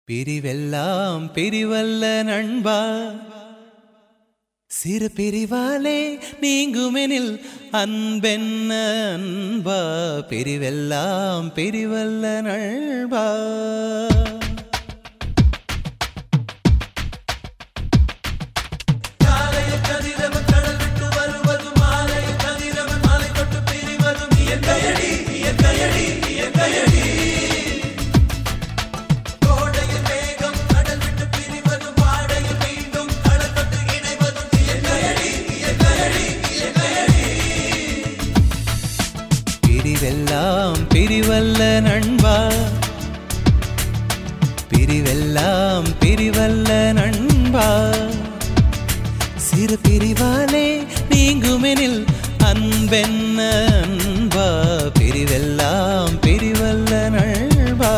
பிரிவெல்லாம் பிரிவல்ல நண்பா சிறு பிரிவாலே நீங்குமெனில் அன்பென்ன அன்பா பிரிவெல்லாம் பிரிவல்ல நண்பா பிரிவெல்லாம் பிரிவல்ல நண்பா பிரிவெல்லாம் பிரிவல்ல நண்பா சிறு பிரிவாலே நீங்குமெனில் அன்பென்ன அன்பா பிரிவெல்லாம் பிரிவல்ல நண்பா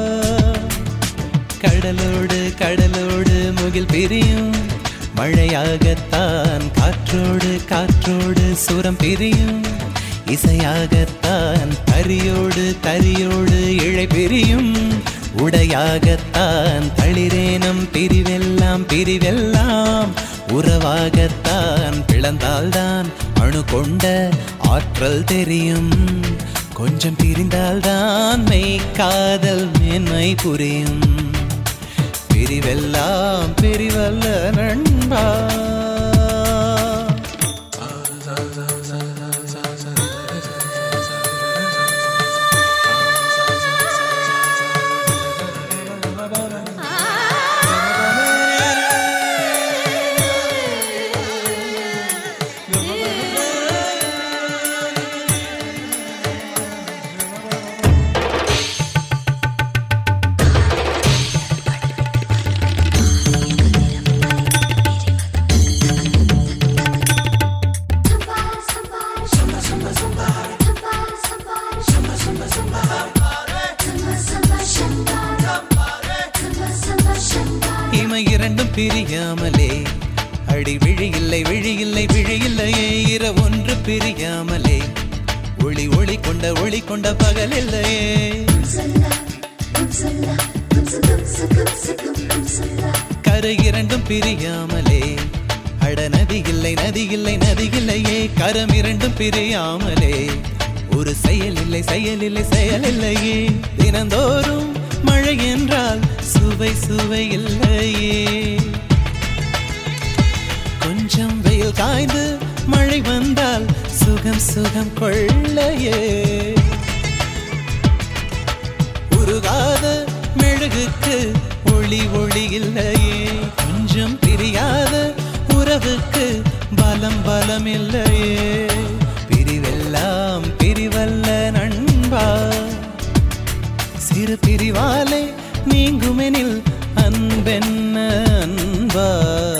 கடலோடு கடலோடு முகில் பிரியும் மழையாகத்தான் காற்றோடு காற்றோடு சுரம் பிரியும் இசையாகத்தான் தரியோடு தரியோடு இழை பிரியும் உடையாகத்தான் தளிரேனம் பிரிவெல்லாம் பிரிவெல்லாம் உறவாகத்தான் பிளந்தால்தான் அணு கொண்ட ஆற்றல் தெரியும் கொஞ்சம் பிரிந்தால்தான் மெய் காதல் மேன்மை புரியும் பிரிவெல்லாம் பிரிவல்ல நண்பா இமை இரண்டும் பிரியாமலே அடி விழி இல்லை விழி இல்லை விழி இல்லையே இர ஒன்று பிரியாமலே ஒளி ஒளி கொண்ட ஒளி கொண்ட பகல் இல்லையே கரை இரண்டும் பிரியாமலே அட நதி இல்லை நதி இல்லை நதி இல்லையே கரம் இரண்டும் பிரியாமலே ஒரு செயல் இல்லை செயல் இல்லை செயல் இல்லையே தினந்தோறும் மழை என்றால் சுவை சுவை இல்லையே கொஞ்சம் வெயில் காய்ந்து மழை வந்தால் சுகம் சுகம் கொள்ளையே உருகாத மெழுகுக்கு ஒளி ஒளி இல்லையே கொஞ்சம் பிரியாத உறவுக்கு பலம் பலம் இல்லையே பிரிவெல்லாம் பிரிவல்ல நண்பா சிறு பிரிவாலே நீங்குமெனில் அன்பென்ன அன்பா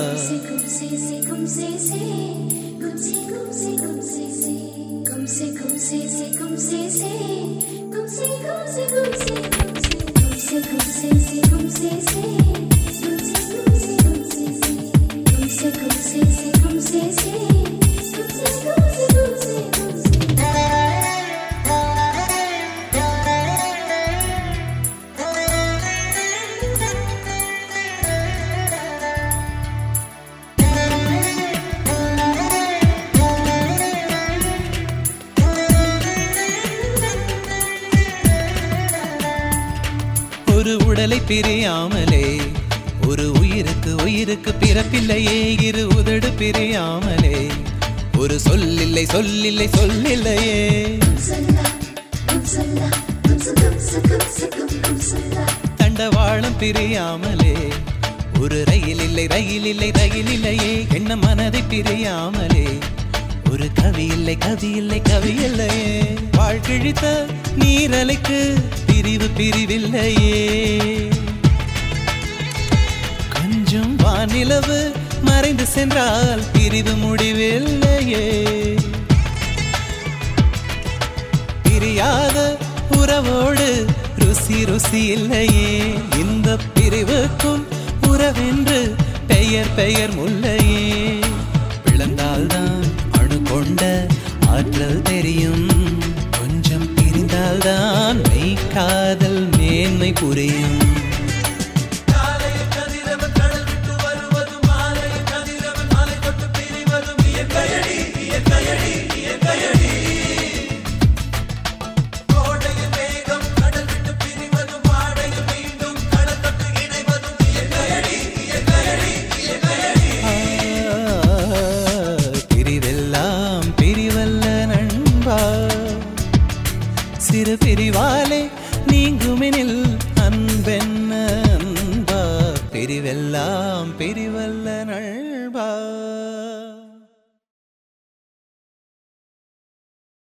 ஒரு உடலை பிரியாமலே ஒரு உயிருக்கு உயிருக்கு பிறப்பில்லையே இரு உதடு பிரியாமலே ஒரு சொல்லில்லை சொல்லில்லை சொல்லில்லையே தண்டவாளம் பிரியாமலே ஒரு ரயில் இல்லை ரயில் இல்லை ரயில் இல்லையே என்ன மனதை பிரியாமலே ஒரு கவி இல்லை கவி இல்லை கவி இல்லையே வாழ்கிழித்த நீரலைக்கு பிரிவு பிரிவில்லையே கொஞ்சம் வானிலவு மறைந்து சென்றால் பிரிவு முடிவில்லையே பிரியாத உறவோடு ருசி ருசி இல்லையே இந்த பிரிவுக்கும் உறவென்று பெயர் பெயர் முல்லையே